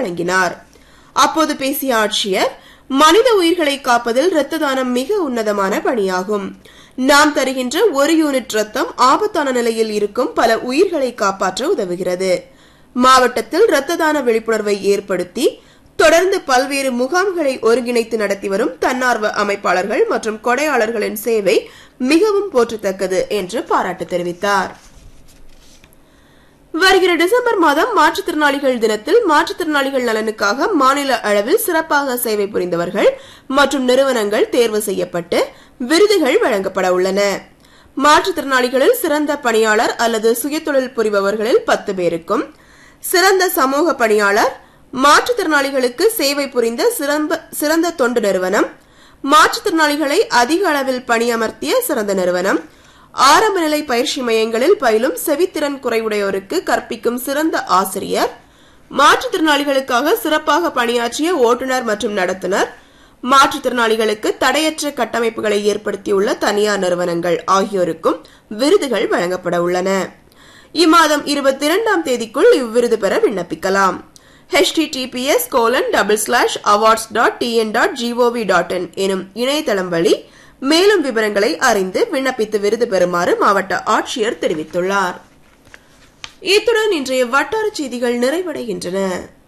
வழங்கினார் அப்போது பேசிய ஆட்சியர் மனித உயிர்களை காப்பதில் இரத்த தானம் மிக உன்னதமான பணியாகும் நாம் தருகின்ற ஒரு யூனிட் ரத்தம் ஆபத்தான நிலையில் இருக்கும் பல உயிர்களை காப்பாற்ற உதவுகிறது மாவட்டத்தில் இரத்த தான விழிப்புணர்வை ஏற்படுத்தி தொடர்ந்து பல்வேறு முகாம்களை ஒருங்கிணைத்து நடத்தி வரும் தன்னார்வ அமைப்பாளர்கள் மற்றும் கொடையாளர்களின் சேவை மிகவும் போற்றத்தக்கது என்று பாராட்டு தெரிவித்தார் வருகிற டிசம்பர் மாதம் மாற்றுத்திறனாளிகள் தினத்தில் மாற்றுத்திறனாளிகள் நலனுக்காக மாநில அளவில் சிறப்பாக சேவை புரிந்தவர்கள் மற்றும் நிறுவனங்கள் தேர்வு செய்யப்பட்டு விருதுகள் வழங்கப்பட உள்ளன மாற்றுத்திறனாளிகளில் சிறந்த பணியாளர் அல்லது சுயதொழில் புரிபவர்களில் பத்து பேருக்கும் சிறந்த சமூக பணியாளர் மாற்றுத்திறனாளிகளுக்கு சேவை புரிந்த சிறந்த தொண்டு நிறுவனம் மாற்றுத்திறனாளிகளை அதிக அளவில் பணியமர்த்திய சிறந்த நிறுவனம் ஆரம்ப நிலை பயிற்சி மையங்களில் பயிலும் செவித்திறன் குறைவுடையோருக்கு கற்பிக்கும் சிறந்த ஆசிரியர் மாற்றுத்திறனாளிகளுக்காக சிறப்பாக பணியாற்றிய ஓட்டுநர் மற்றும் நடத்துனர் மாற்றுத்திறனாளிகளுக்கு தடையற்ற கட்டமைப்புகளை ஏற்படுத்தியுள்ள தனியார் நிறுவனங்கள் ஆகியோருக்கும் விருதுகள் வழங்கப்பட உள்ளன இம்மாதம் இருபத்தி இரண்டாம் தேதிக்குள் இவ்விருது பெற விண்ணப்பிக்கலாம் https colon double slash awards dot TN dot GOV dot in எனும் இணையதளம் வழி மேலும் விவரங்களை அறிந்து விண்ணப்பித்து விருது பெறுமாறு மாவட்ட ஆட்சியர் தெரிவித்துள்ளார் இத்துடன் இன்றைய வட்டார செய்திகள் நிறைவடைகின்றன